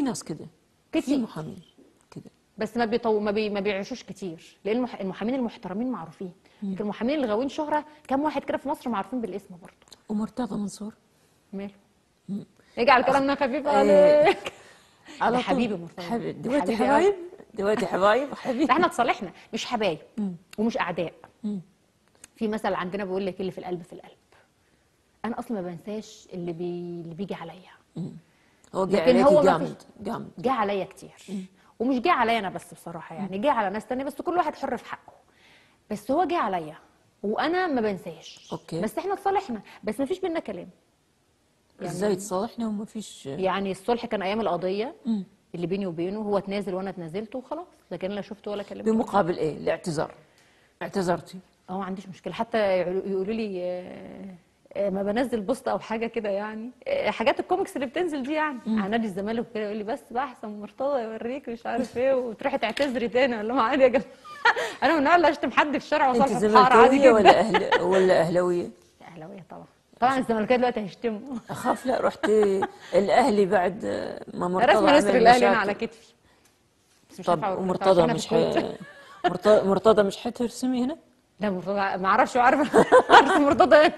ناس كده كتير. في محامين كده بس ما بيطو... ما, بي... ما بيعيشوش كتير لان المح... المحامين المحترمين معروفين لكن المحامين الغاويين شهره كم واحد كده في مصر معروفين بالاسم برضه ومرتضى منصور ماله يجعل كلامنا خفيف إيه. عليك على ده طول. حبيبي مرتضى. حبيبي دلوقتي حبيبي حبايب دلوقتي حبايب حبيبي ده احنا اتصالحنا مش حبايب ومش اعداء في مثل عندنا بيقول لك اللي في القلب في القلب انا اصلا ما بنساش اللي بي... اللي بيجي عليا هو جه لكن عليكي هو ما جامد جامد جه عليا كتير ومش جه عليا انا بس بصراحه يعني جه على ناس تانية بس كل واحد حر في حقه بس هو جه عليا وانا ما بنساش أوكي. بس احنا اتصالحنا بس ما فيش بينا كلام ازاي تصالحنا وما فيش يعني الصلح كان ايام القضيه اللي بيني وبينه هو اتنازل وانا اتنازلت وخلاص لكن لا شفته ولا كلمته بمقابل ايه الاعتذار اعتذرتي اه ما عنديش مشكله حتى يقولوا يقولوا لي آه، آه، ما بنزل بوست او حاجه كده يعني آه، حاجات الكوميكس اللي بتنزل دي يعني على نادي الزمالك وكده يقول لي بس بقى احسن مرتضى يوريك مش عارف ايه وتروحي تعتذري تاني اقول لهم عادي يا جماعه انا من النوع اللي اشتم حد في الشارع انت وصالحه في الحاره عادي زملكاويه جدا ولا اهل ولا اهلاويه اهلاويه طبعا طبعا الزمالكاويه دلوقتي هيشتموا اخاف لا رحت الاهلي بعد ما مرتضى رسم نسر عمل الاهلي هنا مشاكل. على كتفي بس مش طب هينفع أقول ومرتضى عشان أنا مش في ح... الكويت. مرتضى مرتضى مش حترسمي هنا لا مرتضى ما اعرفش عارف عارف مرتضى ايه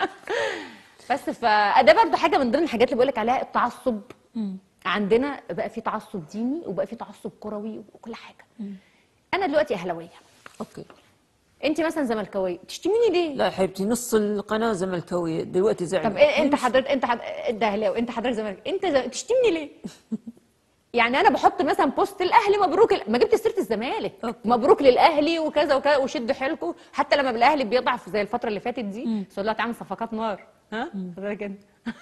بس فده برضه حاجه من ضمن الحاجات اللي بقول لك عليها التعصب عندنا بقى في تعصب ديني وبقى في تعصب كروي وكل حاجه انا دلوقتي اهلاويه اوكي انت مثلا زملكاويه تشتميني ليه لا يا حبيبتي نص القناه زملكاويه دلوقتي زعلوا طب إيه انت حضرتك انت حضرتك انت اهلاوي انت حضرتك زمالك انت زم... تشتمني ليه يعني انا بحط مثلا بوست الاهلي مبروك ال- ما جبت سيره الزمالك أوكي. مبروك للاهلي وكذا وكذا وشدوا حيلكم حتى لما الاهلي بيضعف زي الفتره اللي فاتت دي بس دلوقتي عامل صفقات نار ها حضرتك انت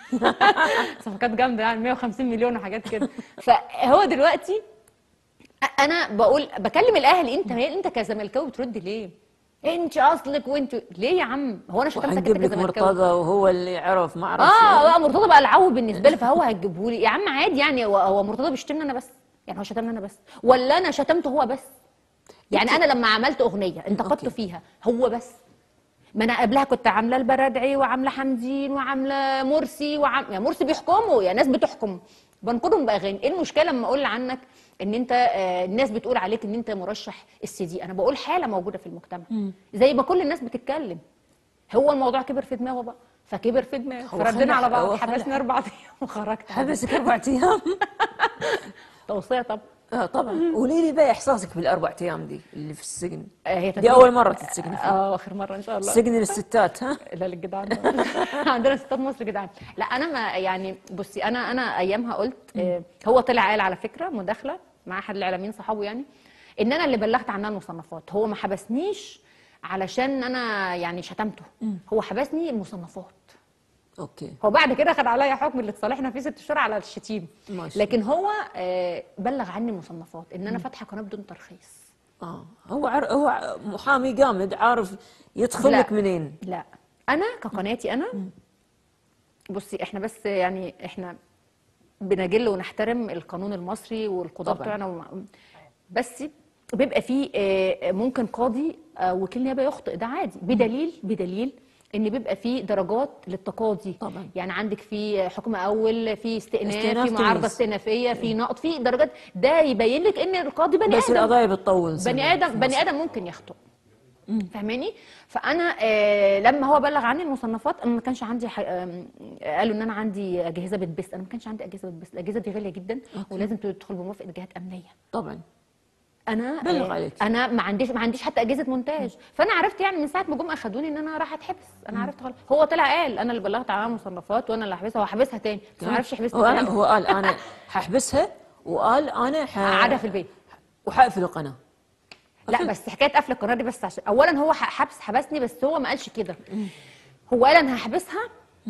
صفقات جامده يعني 150 مليون وحاجات كده فهو دلوقتي أ- انا بقول بكلم الاهلي انت انت كزملكاوي بترد ليه انت اصلك وانت ليه يا عم هو انا شتمتك انت وحنجيب لك كزملكاوي مرتضى وهو اللي عرف ما عرفش اه بقى مرتضى بقى العو بالنسبه لي فهو هتجيبه لي يا عم عادي يعني هو هو مرتضى بيشتمني انا بس يعني هو شتمني انا بس ولا انا شتمته هو بس يعني انا لما عملت اغنيه انتقدته أوكي. فيها هو بس ما انا قبلها كنت عامله البرادعي وعامله حمدين وعامله مرسي وعم... يا مرسي بيحكموا يا ناس بتحكم بنقدهم باغاني ايه المشكله لما اقول عنك ان انت آه، الناس بتقول عليك ان انت مرشح السي دي انا بقول حاله موجوده في المجتمع زي ما كل الناس بتتكلم هو الموضوع كبر في دماغه بقى فكبر في دماغه هو فردنا خلع- على بعض هو خلع. حبسنا اربع ايام وخرجت حبسك اربع ايام توصيه طب اه طبعا قولي لي بقى احساسك بالاربع ايام دي اللي في السجن آه، هي دي تتم- اول مره تتسجني فيها اه اخر مره ان شاء الله سجن للستات ها لا للجدعان عندنا ستات مصر جدعان لا انا ما يعني بصي انا انا ايامها قلت آه، هو طلع قال على فكره مداخله مع احد الاعلاميين صحابه يعني ان انا اللي بلغت عنها المصنفات هو ما حبسنيش علشان انا يعني شتمته هو حبسني المصنفات اوكي هو بعد كده خد عليا حكم اللي اتصالحنا فيه ست شهور على الشتيم ماشي. لكن هو آه، بلغ عني المصنفات ان انا فاتحه قناه بدون ترخيص اه هو عر... هو ع- محامي جامد عارف يدخل لا. لك منين لا انا كقناتي انا بصي احنا بس يعني احنا بنجل ونحترم القانون المصري والقضاه طبعاً. بتوعنا وم- بس بيبقى فيه آه، ممكن قاضي آه، وكيل نيابه يخطئ ده عادي بدليل بدليل ان بيبقى فيه درجات للتقاضي طبعاً. يعني عندك في حكم اول في استئناف, استئناف في معارضه تمييز. استئنافيه في نقط في درجات ده يبين لك ان القاضي بني بس ادم القضايا بتطول سنة بني ادم في بني مصر. ادم ممكن يخطئ فاهماني فانا آه لما هو بلغ عني المصنفات انا ما كانش عندي ح... آم، قالوا ان انا عندي اجهزه بتبث انا ما كانش عندي اجهزه بتبث الاجهزه دي غاليه جدا ولازم تدخل بموافقه جهات امنيه طبعا انا بلغ آه، عليك. انا ما عنديش ما عنديش حتى اجهزه مونتاج فانا عرفت يعني من ساعه ما جم اخدوني ان انا راح اتحبس انا عرفت خلاص هو طلع قال انا اللي بلغت عنها المصنفات وانا اللي هحبسها هو حبسها تاني بس ما عرفش يحبسها هو تاني أنا هو قال انا ححبسها وقال انا ح... قعدها في البيت وحقفل القناه لا بس حكايه قفل القناه دي بس عشان اولا هو ح- حبس حبسني بس هو ما قالش كده هو قال انا هحبسها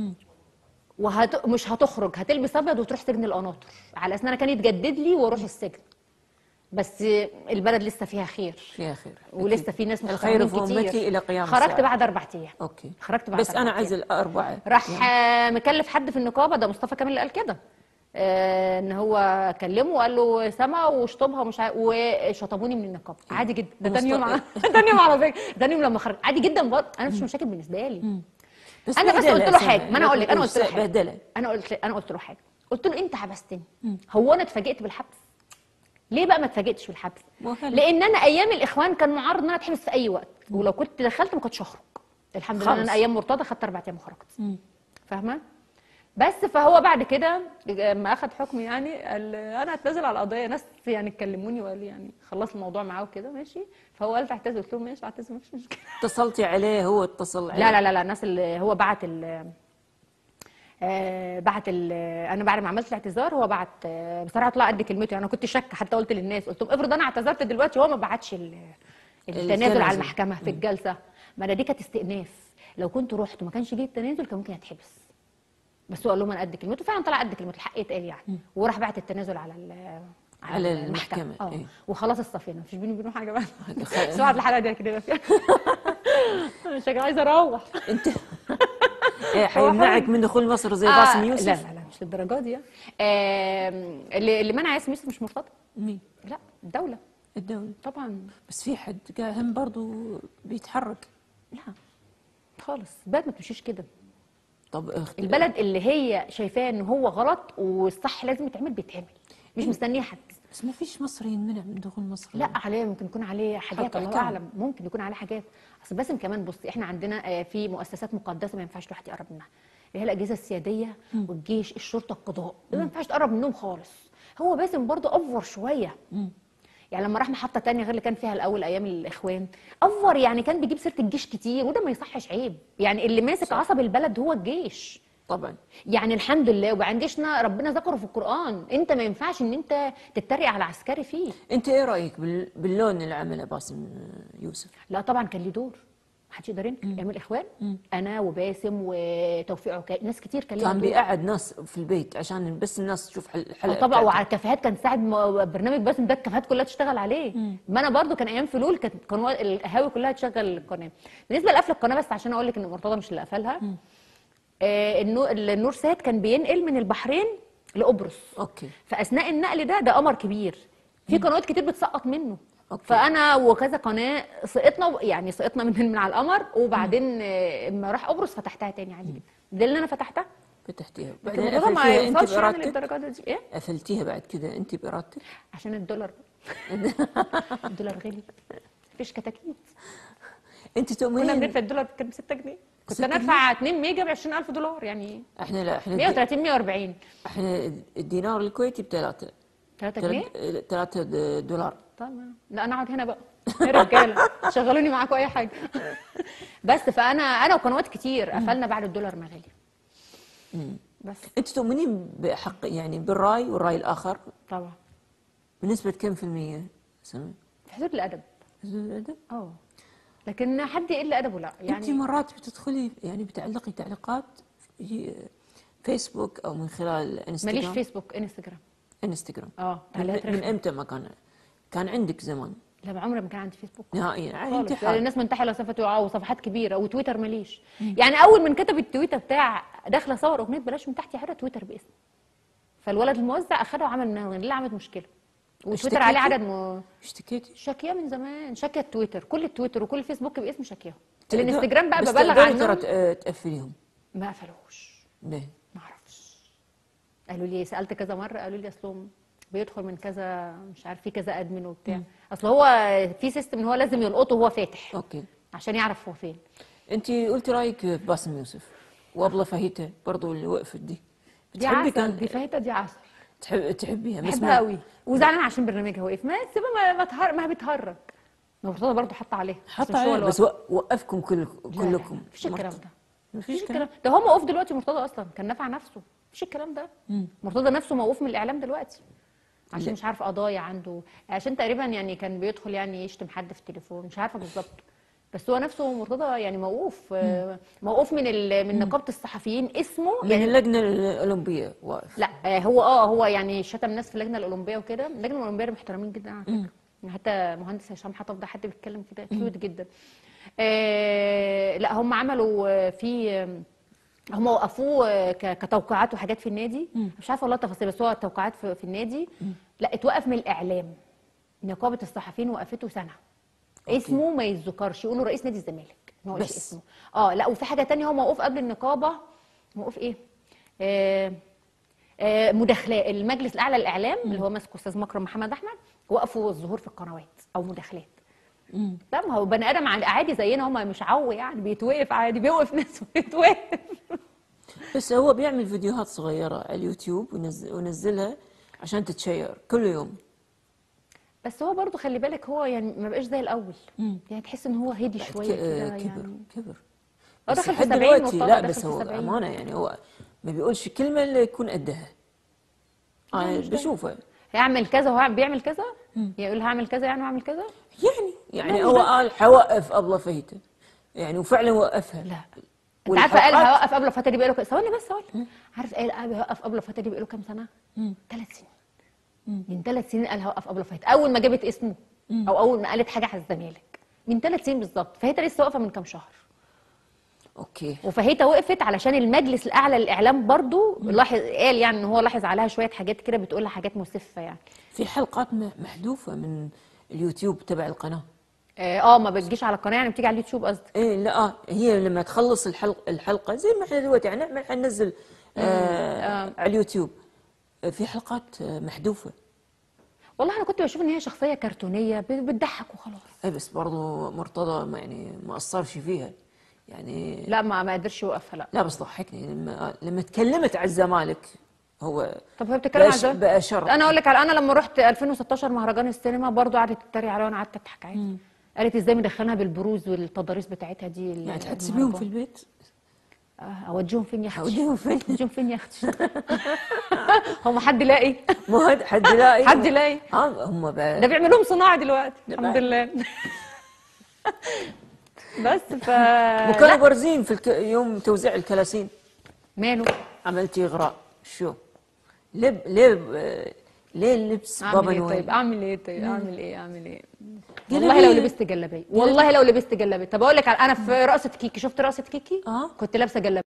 وهت... مش هتخرج هتلبس ابيض وتروح سجن القناطر على اساس ان انا كان يتجدد لي واروح السجن بس البلد لسه فيها خير فيها خير ولسه في ناس الخير محترمين في كتير امتي الى قيام خرجت الساعة. بعد اربع ايام اوكي خرجت بعد بس انا أربع عايز أيام. الاربعه راح آه، مكلف حد في النقابه ده مصطفى كامل اللي قال كده آه، ان هو كلمه وقال له سما واشطبها ومش عارف وشطبوني من النقابه عادي جدا ده تاني يوم على تاني يوم على فكره تاني يوم لما خرج عادي جدا برضه انا مش مشاكل بالنسبه لي بس انا بس بهدلة قلت له يا حاجه سما. ما انا اقول لك انا لا قلت له تقول حاجه بهدله انا قلت انا قلت له حاجه قلت له انت حبستني هو انا اتفاجئت بالحبس ليه بقى ما اتفاجئتش بالحبس مو حلو. لان انا ايام الاخوان كان معرض ان انا اتحبس في اي وقت ولو كنت دخلت ما كنتش هخرج الحمد لله إن خالص. انا ايام مرتضى خدت اربع ايام وخرجت فاهمه بس فهو بعد كده لما اخذ حكم يعني قال انا هتنازل على القضيه ناس يعني كلموني وقال لي يعني خلص الموضوع معاه وكده ماشي فهو قال تعتذر قلت له ماشي اعتذر مفيش مشكله اتصلتي عليه هو اتصل عليه لا لا لا لا الناس اللي هو بعت ال آه، بعت ال انا بعد ما عملت الاعتذار هو بعت آه، بصراحه طلع قد كلمته انا كنت شاكه حتى قلت للناس قلت لهم افرض انا اعتذرت دلوقتي هو ما بعتش ال- التنازل التنازل. على المحكمه في الجلسه ما انا دي كانت استئناف لو كنت رحت وما كانش جه التنازل كان ممكن يتحبس بس هو قال لهم انا قد كلمته فعلا طلع قد كلمته الحق يتقال يعني وراح بعت التنازل على ال- على المحكمة، اه إيه. وخلاص الصفينا مفيش بيني وبينه حاجه بقى خ- بس بعد الحلقه دي كده فيها مش عايزه اروح انت إيه، حيمنعك من دخول مصر زي باسم يوسف لا لا لا مش للدرجه دي يعني. آم، اللي اللي منع ياسم يوسف مش مرتضى مين لا الدوله الدولة طبعا بس في حد قال هم برضو بيتحرك لا خالص البلد ما تمشيش كده طب اخت... البلد اللي هي شايفاه ان هو غلط والصح لازم يتعمل بيتعمل مش مستنيه حد بس ما فيش مصري ينمنع من دخول مصر لا عليه ممكن يكون عليه حاجات حق الله أحكام. اعلم ممكن يكون عليه حاجات اصل باسم كمان بصي احنا عندنا آه، في مؤسسات مقدسه ما ينفعش الواحد يقرب منها اللي هي الاجهزه السياديه والجيش الشرطه القضاء ما ينفعش تقرب منهم خالص هو باسم برضه افور شويه يعني لما راح محطه تانية غير اللي كان فيها الاول ايام الاخوان افور يعني كان بيجيب سيره الجيش كتير وده ما يصحش عيب يعني اللي ماسك عصب البلد هو الجيش طبعا يعني الحمد لله وبعدين جيشنا ربنا ذكره في القران انت ما ينفعش ان انت تتريق على عسكري فيه انت ايه رايك بال... باللون اللي عمله باسم يوسف لا طبعا كان ليه دور محدش يقدر ينكر ايام الاخوان انا وباسم وتوفيق عكا ناس كتير كان ليهم كان دور بيقعد ناس في البيت عشان بس الناس تشوف حل- آه الحلقه طبعا بتاعته. وعلى الكافيهات كان ساعد م- برنامج باسم ده الكافيهات كلها تشتغل عليه ما انا برضو كان ايام فلول كانت قناه القهاوي كلها تشغل القناه بالنسبه لقفل القناه بس عشان اقول لك ان مرتضى مش اللي قفلها آه النو- النور سات كان بينقل من البحرين لقبرص اوكي فاثناء النقل ده ده قمر كبير في قنوات كتير بتسقط منه أوكي. فانا وكذا قناه سقطنا و- يعني سقطنا من من على القمر وبعدين آه، اما راح قبرص فتحتها تاني عادي جدا ده اللي انا فتحتها فتحتيها لكن بعدين الموضوع ما قفلتيها انت يوصلش يعني بارادتك للدرجه دي ايه قفلتيها بعد كده انت بارادتك عشان الدولار الدولار غلي مفيش كتاكيت انت كنا تؤمنين بندفع الدولار كان ب 6 جنيه كنت 6 انا ادفع 2 ميجا ب 20000 دولار يعني احنا لا احنا 130 140 احنا الدينار الكويتي بثلاثة 3 جنيه ثلاثة دولار طبعا لا انا اقعد هنا بقى يا رجاله شغلوني معاكم اي حاجه بس فانا انا وقنوات كتير قفلنا بعد الدولار ما غلي بس انت تؤمنين بحق يعني بالراي والراي الاخر طبعا بنسبة كم في المية سنة في حدود الادب الأدب؟ اه لكن حد يقل ادبه لا انت يعني مرات بتدخلي يعني بتعلقي تعليقات في فيسبوك او من خلال انستغرام ماليش فيسبوك انستجرام انستغرام اه من, تعليقات من رخمة. امتى ما كان كان عندك زمان لا عمري ما كان عندي فيسبوك نهائيا على خالص انتحار الناس منتحله صفحته وصفحات كبيره وتويتر ماليش يعني اول من كتب التويتر بتاع داخله صور اغنيه بلاش من تحت يا حاجه تويتر باسمي فالولد الموزع اخدها وعمل منها اللي عملت مشكله وتويتر عليه اشتكيتي؟ عدد م... اشتكيتي شاكيه من زمان شاكيه التويتر كل التويتر وكل الفيسبوك باسم شاكيه تقدر- الانستجرام بقى بس ببلغ تقدري ترى عنهم ت- تقفليهم ما قفلوش ليه؟ ما اعرفش قالوا لي سالت كذا مره قالوا لي اصلهم بيدخل من كذا مش عارف في كذا ادمن وبتاع اصل هو في سيستم ان هو لازم يلقطه وهو فاتح اوكي عشان يعرف هو فين انت قلتي رايك في باسم يوسف وابله فهيته برضو اللي وقفت دي دي بتحبي عسل كان دي فايته دي عسل تحب تحبيها بس بحبها ما قوي وزعلان عشان برنامجها وقف ما سيبها ما, ما, تهر... ما بتهرج مرتضى برضه حط عليها حط مش هو عليه اللي بس وقف. و- وقفكم كل لا، لا، كلكم لا، مفيش الكلام ده مفيش مفيش كلام الكلام ده هو موقوف دلوقتي مرتضى اصلا كان نافع نفسه مفيش الكلام ده مرتضى نفسه موقوف من الاعلام دلوقتي عشان لا. مش عارف قضايا عنده عشان تقريبا يعني كان بيدخل يعني يشتم حد في التليفون مش عارفه بالظبط بس هو نفسه مرتضى يعني موقوف آه، موقوف من ال... من نقابه الصحفيين اسمه من يعني اللجنه الاولمبيه واقف لا آه، هو اه هو يعني شتم ناس في اللجنه الاولمبيه وكده اللجنه الاولمبيه محترمين جدا على فكره يعني حتى مهندس هشام حطب ده حد بيتكلم كده كيوت جدا آه لا هم عملوا آه، في آه، هم وقفوه آه، ك- كتوقيعات وحاجات في النادي مش عارفه والله التفاصيل بس هو التوقيعات في, في النادي لا اتوقف من الاعلام نقابه الصحفيين وقفته سنه أوكي. اسمه ما يتذكرش يقولوا رئيس نادي الزمالك ما قالش بس. اسمه اه لا وفي حاجه تانية هو موقوف قبل النقابه موقوف ايه آه آه، مداخلات المجلس الاعلى للاعلام اللي هو ماسكه استاذ مكرم محمد احمد وقفوا الظهور في القنوات او مداخلات لا ما هو بني ادم عادي- عادي زينا هم مش عو يعني بيتوقف عادي بيوقف ناس ويتوقف بس هو بيعمل فيديوهات صغيرة على اليوتيوب وينزل وينزلها عشان تتشير كل يوم بس هو برضو خلي بالك هو يعني ما بقاش زي الاول يعني تحس ان هو هدي بعد شويه ك- كده كبر يعني كبر هو بس دخل في لحد 70 دلوقتي وطلع لا دخل بس في هو 70. أمانة يعني هو ما بيقولش كلمة اللي يكون قدها أنا مش دايما. بشوفه هيعمل كذا وهو بيعمل كذا يقول هعمل كذا يعني وهعمل كذا يعني يعني لا، هو لا. قال حوقف أبلة فايته يعني وفعلا وقفها لا انت عارفه قال والحلقات- هيوقف قبل الفتره دي بقاله كام ثواني بس ثواني عارف قال قال هيوقف قبل الفتره دي بقاله كام سنه؟ ثلاث سنين من ثلاث سنين قال هوقف قبل الفتره اول ما جابت اسمه او اول ما قالت حاجه على الزمالك من ثلاث سنين بالظبط فهيتا لسه واقفه من كام شهر أوكي وفهيتا وقفت علشان المجلس الاعلى للاعلام برضو لاحظ قال يعني ان هو لاحظ عليها شويه حاجات كده بتقول لها حاجات مسفه يعني في حلقات م- محذوفة من اليوتيوب تبع القناة اه آه، ما بتجيش على القناه يعني بتيجي على اليوتيوب قصدي ايه لا آه هي لما تخلص الحلقة الحلقة زي ما احنا دلوقتي يعني نعمل حننزل آه على اليوتيوب آه، في حلقات آه، محذوفة والله انا كنت بشوف ان هي شخصيه كرتونيه ب- بتضحك وخلاص اي بس برضو مرتضى ما يعني ما أثرش فيها يعني لا ما ما قدرش يوقفها لا لا بس ضحكني لما لما تكلمت على الزمالك هو طب هي بتتكلم بقى ش- عن بقى شر انا اقول لك على انا لما رحت 2016 مهرجان السينما برضو قعدت تتريق عليا وانا قعدت اضحك عادي قالت ازاي مدخلها بالبروز والتضاريس بتاعتها دي ال- يعني هتسيبيهم في المهرجان. البيت آه، اوديهم فين يا اختي أوديهم فين؟ اوديهم فين يا اختي هم حد لاقي ما حد حد لا حد لاقي اه هم بقى ده بيعمل لهم صناعي دلوقتي ده الحمد بقى. لله بس ف وكانوا لا، بارزين في الك... يوم توزيع الكلاسين ماله عملتي اغراء شو ليه ليه ليه لبس اعمل بابا ايه نويل طيب اعمل ايه طيب اعمل ايه اعمل ايه جلابية. والله لو لبست جلابيه والله لو لبست جلابيه طب اقول لك على- انا في رقصه كيكي شفت رقصه كيكي آه. كنت لابسه جلابيه